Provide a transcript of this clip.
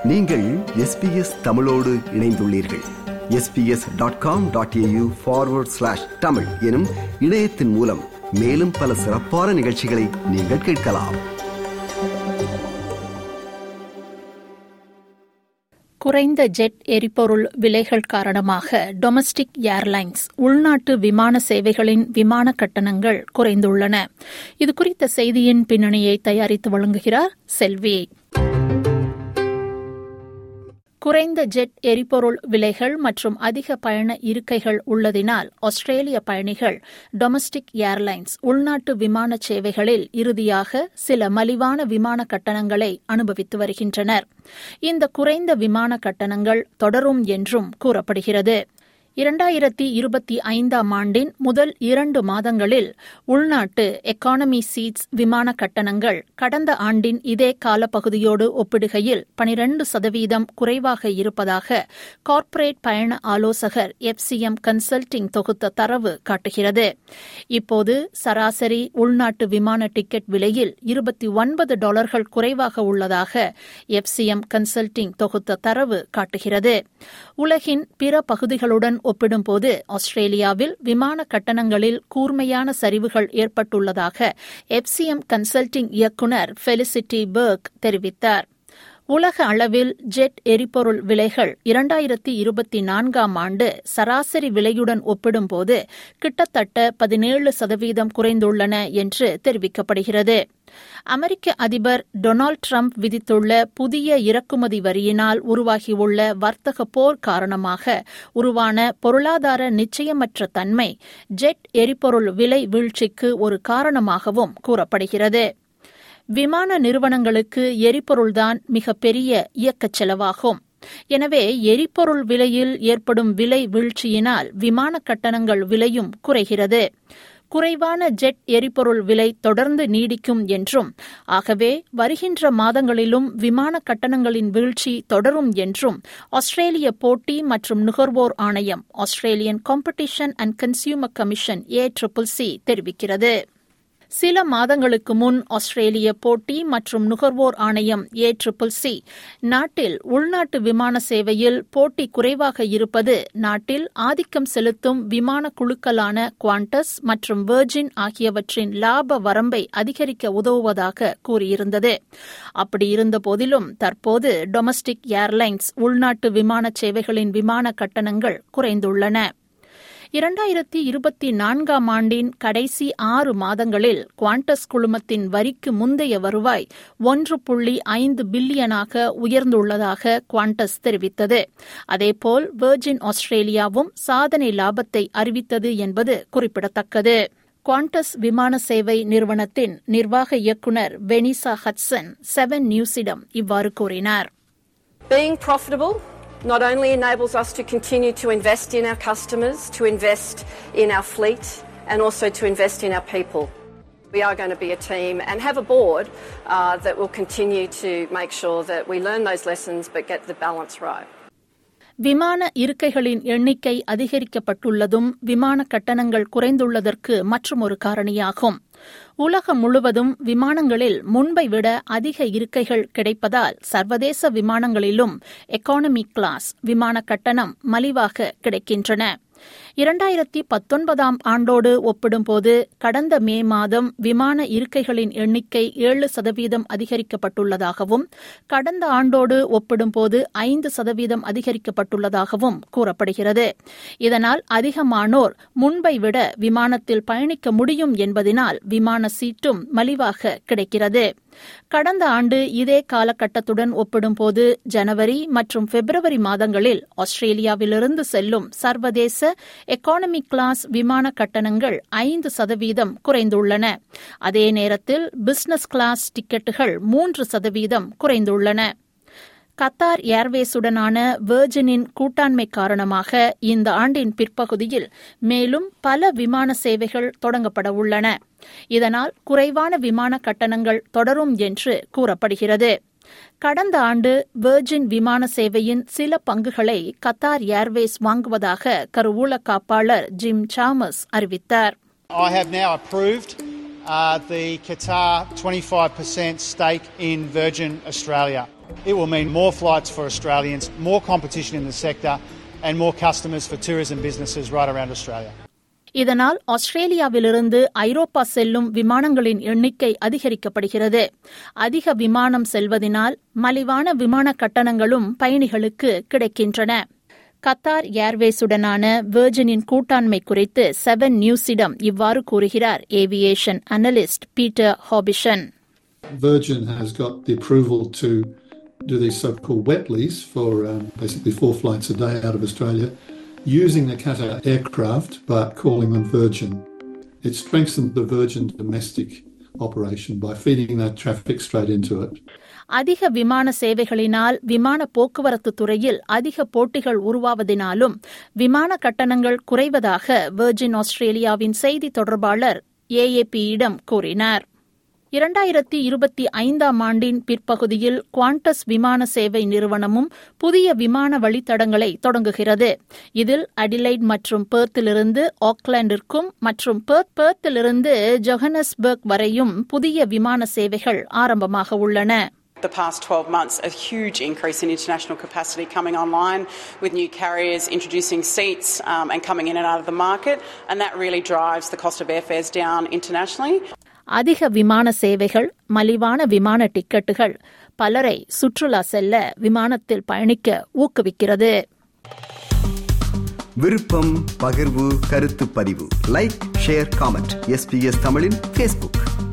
நீங்கள் எஸ்பிஎஸ் தமிழோடு இணைந்துள்ளீர்கள் SBS dot com dot AU forward slash Tamil எனும் இணையத்தின் மூலம் மேலும் பல சிறப்பான நிகழ்ச்சிகளை நீங்கள் கேட்கலாம் குறைந்த ஜெட் எரிபொருள் விலைகள் காரணமாக டொமஸ்டிக் ஏர்லைன்ஸ் உள்நாட்டு விமான சேவைகளின் விமான கட்டணங்கள் குறைந்துள்ளன இதுகுறித்த செய்தியின் பின்னணியை தயாரித்து வழங்குகிறார் செல்வி குறைந்த ஜெட் எரிபொருள் விலைகள் மற்றும் அதிக பயண இருக்கைகள் உள்ளதினால் ஆஸ்திரேலிய பயணிகள் டொமஸ்டிக் ஏர்லைன்ஸ் உள்நாட்டு விமான சேவைகளில் இறுதியாக சில மலிவான விமான கட்டணங்களை அனுபவித்து வருகின்றனர் இந்த குறைந்த விமான கட்டணங்கள் தொடரும் என்றும் கூறப்படுகிறது இரண்டாயிரத்தி இருபத்தி ஐந்தாம் ஆண்டின் முதல் இரண்டு மாதங்களில் உள்நாட்டு எக்கானமி சீட்ஸ் விமான கட்டணங்கள் கடந்த ஆண்டின் இதே காலப்பகுதியோடு ஒப்பிடுகையில் பனிரண்டு சதவீதம் குறைவாக இருப்பதாக கார்ப்பரேட் பயண ஆலோசகர் எஃப்சிஎம் கன்சல்டிங் தொகுத்த தரவு காட்டுகிறது இப்போது சராசரி உள்நாட்டு விமான டிக்கெட் விலையில் இருபத்தி ஒன்பது டாலர்கள் குறைவாக உள்ளதாக எஃப்சிஎம் கன்சல்டிங் தொகுத்த தரவு காட்டுகிறது உலகின் பிற பகுதிகளுடன் ஒப்பிடும்போது ஆஸ்திரேலியாவில் விமான கட்டணங்களில் கூர்மையான சரிவுகள் ஏற்பட்டுள்ளதாக எஃப்சிஎம் கன்சல்டிங் இயக்குநர் ஃபெலிசிட்டி பர்க் தெரிவித்தார் உலக அளவில் ஜெட் எரிபொருள் விலைகள் இரண்டாயிரத்தி இருபத்தி நான்காம் ஆண்டு சராசரி விலையுடன் ஒப்பிடும்போது கிட்டத்தட்ட பதினேழு சதவீதம் குறைந்துள்ளன என்று தெரிவிக்கப்படுகிறது அமெரிக்க அதிபர் டொனால்டு டிரம்ப் விதித்துள்ள புதிய இறக்குமதி வரியினால் உருவாகியுள்ள வர்த்தக போர் காரணமாக உருவான பொருளாதார நிச்சயமற்ற தன்மை ஜெட் எரிபொருள் விலை வீழ்ச்சிக்கு ஒரு காரணமாகவும் கூறப்படுகிறது விமான நிறுவனங்களுக்கு எரிபொருள்தான் மிகப்பெரிய இயக்கச் செலவாகும் எனவே எரிபொருள் விலையில் ஏற்படும் விலை வீழ்ச்சியினால் விமான கட்டணங்கள் விலையும் குறைகிறது குறைவான ஜெட் எரிபொருள் விலை தொடர்ந்து நீடிக்கும் என்றும் ஆகவே வருகின்ற மாதங்களிலும் விமான கட்டணங்களின் வீழ்ச்சி தொடரும் என்றும் ஆஸ்திரேலிய போட்டி மற்றும் நுகர்வோர் ஆணையம் Australian competition and consumer commission A triple C தெரிவிக்கிறது சில மாதங்களுக்கு முன் ஆஸ்திரேலிய போட்டி மற்றும் நுகர்வோர் ஆணையம் ஏ ட்ரிபிள் சி நாட்டில் உள்நாட்டு விமான சேவையில் போட்டி குறைவாக இருப்பது நாட்டில் ஆதிக்கம் செலுத்தும் விமான குழுக்களான குவாண்டஸ் மற்றும் வெர்ஜின் ஆகியவற்றின் லாப வரம்பை அதிகரிக்க உதவுவதாக கூறியிருந்தது அப்படி இருந்தபோதிலும் தற்போது டொமஸ்டிக் ஏர்லைன்ஸ் உள்நாட்டு விமான சேவைகளின் விமான கட்டணங்கள் குறைந்துள்ளன இரண்டாயிரத்தி இருபத்தி நான்காம் ஆண்டின் கடைசி ஆறு மாதங்களில் குவாண்டஸ் குழுமத்தின் வரிக்கு முந்தைய வருவாய் ஒன்று புள்ளி ஐந்து பில்லியனாக உயர்ந்துள்ளதாக குவாண்டஸ் தெரிவித்தது அதேபோல் வெர்ஜின் ஆஸ்திரேலியாவும் சாதனை லாபத்தை அறிவித்தது என்பது குறிப்பிடத்தக்கது குவாண்டஸ் விமான சேவை நிறுவனத்தின் நிர்வாக இயக்குநர் வெனிசா ஹட்சன் செவன் நியூஸிடம் இவ்வாறு கூறினார் Being profitable not only enables us to continue to invest in our customers, to invest in our fleet, and also to invest in our people. We are going to be a team and have a board uh, that will continue to make sure that we learn those lessons but get the balance right. விமான இருக்கைகளின் எண்ணிக்கை அதிகரிக்கப்பட்டுள்ளதும் விமான கட்டணங்கள் குறைந்துள்ளதற்கு மற்றொரு காரணியாகும் உலகம் முழுவதும் விமானங்களில் முன்பை விட அதிக இருக்கைகள் கிடைப்பதால் சர்வதேச விமானங்களிலும் எக்கானமி கிளாஸ் விமான கட்டணம் மலிவாக கிடைக்கின்றன இரண்டாயிரத்தி பத்தொன்பதாம் ஆண்டோடு ஒப்பிடும்போது கடந்த மே மாதம் விமான இருக்கைகளின் எண்ணிக்கை ஏழு சதவீதம் அதிகரிக்கப்பட்டுள்ளதாகவும் கடந்த ஆண்டோடு ஒப்பிடும்போது ஐந்து சதவீதம் அதிகரிக்கப்பட்டுள்ளதாகவும் கூறப்படுகிறது இதனால் அதிகமானோர் முன்பை விட விமானத்தில் பயணிக்க முடியும் என்பதனால் விமான சீட்டும் மலிவாக கிடைக்கிறது கடந்த ஆண்டு இதே காலகட்டத்துடன் ஒப்பிடும்போது ஜனவரி மற்றும் பிப்ரவரி மாதங்களில் ஆஸ்திரேலியாவிலிருந்து செல்லும் சர்வதேச எக்கானமி கிளாஸ் விமான கட்டணங்கள் ஐந்து சதவீதம் குறைந்துள்ளன அதே நேரத்தில் பிசினஸ் கிளாஸ் டிக்கெட்டுகள் மூன்று சதவீதம் குறைந்துள்ளன கத்தார் ஏர்வேஸுடனான வெர்ஜினின் கூட்டாண்மை காரணமாக இந்த ஆண்டின் பிற்பகுதியில் மேலும் பல விமான சேவைகள் தொடங்கப்பட உள்ளன இதனால் குறைவான விமான கட்டணங்கள் தொடரும் என்று கூறப்படுகிறது கடந்த ஆண்டு வெர்ஜின் விமான சேவையின் சில பங்குகளை கத்தார் ஏர்வேஸ் வாங்குவதாக கருவூல காப்பாளர் ஜிம் சாமஸ் அறிவித்தார் I have now approved uh, the Qatar 25% stake in Virgin Australia. It will mean more flights for Australians, more competition in the sector, and more customers for tourism businesses right around Australia. இதனால் ஆஸ்திரேலியாவிலிருந்து ஐரோப்பா செல்லும் விமானங்களின் எண்ணிக்கை அதிகரிக்கப்படுகிறது அதிக விமானம் செல்வதனால் மலிவான விமான கட்டணங்களும் பயணிகளுக்கு கிடைக்கின்றன கத்தார் ஏர்வேஸுடனான வெர்ஜினின் கூட்டாண்மை குறித்து செவன் நியூஸிடம் இவ்வாறு கூறுகிறார் aviation analyst Peter Harbison Virgin has got the approval to do these so-called wet lease for um, basically four flights a day out of Australia using the Qatar aircraft but calling them Virgin. It strengthens the Virgin domestic operation by feeding that traffic straight into it. அதிக விமான சேவைகளினால் விமான போக்குவரத்து துறையில் அதிக போட்டிகள் உருவாவதினாலும் விமான கட்டணங்கள் குறைவதாக virgin ஆஸ்திரேலியாவின் செய்தி தொடர்பாளர் ஏஏபியிடம் கூறினார் இரண்டாயிரத்தி இருபத்தி ஐந்தாம் ஆண்டின் பிற்பகுதியில் குவாண்டஸ் விமான சேவை நிறுவனமும் புதிய விமான வழித்தடங்களை தொடங்குகிறது இதில் அடிலைட் மற்றும் பேர்த்திலிருந்து ஆக்லாந்திற்கும் மற்றும் பேர்த் பேர்த்திலிருந்து ஜொஹனஸ்பர்க் வரையும் புதிய விமான சேவைகள் ஆரம்பமாக உள்ளன The past 12 months, a huge increase in international capacity coming online with new carriers introducing seats um, and coming in and out of the market, and that really drives the cost of airfares down internationally. அதிக விமான சேவைகள் மலிவான விமான டிக்கெட்டுகள் பலரை சுற்றுலா செல்ல விமானத்தில் பயணிக்க ஊக்குவிக்கிறது விருப்பம் பகிர்வு கருத்து பதிவு லைக் ஷேர் காமெண்ட் எஸ்பிஎஸ் தமிழின் ஃபேஸ்புக்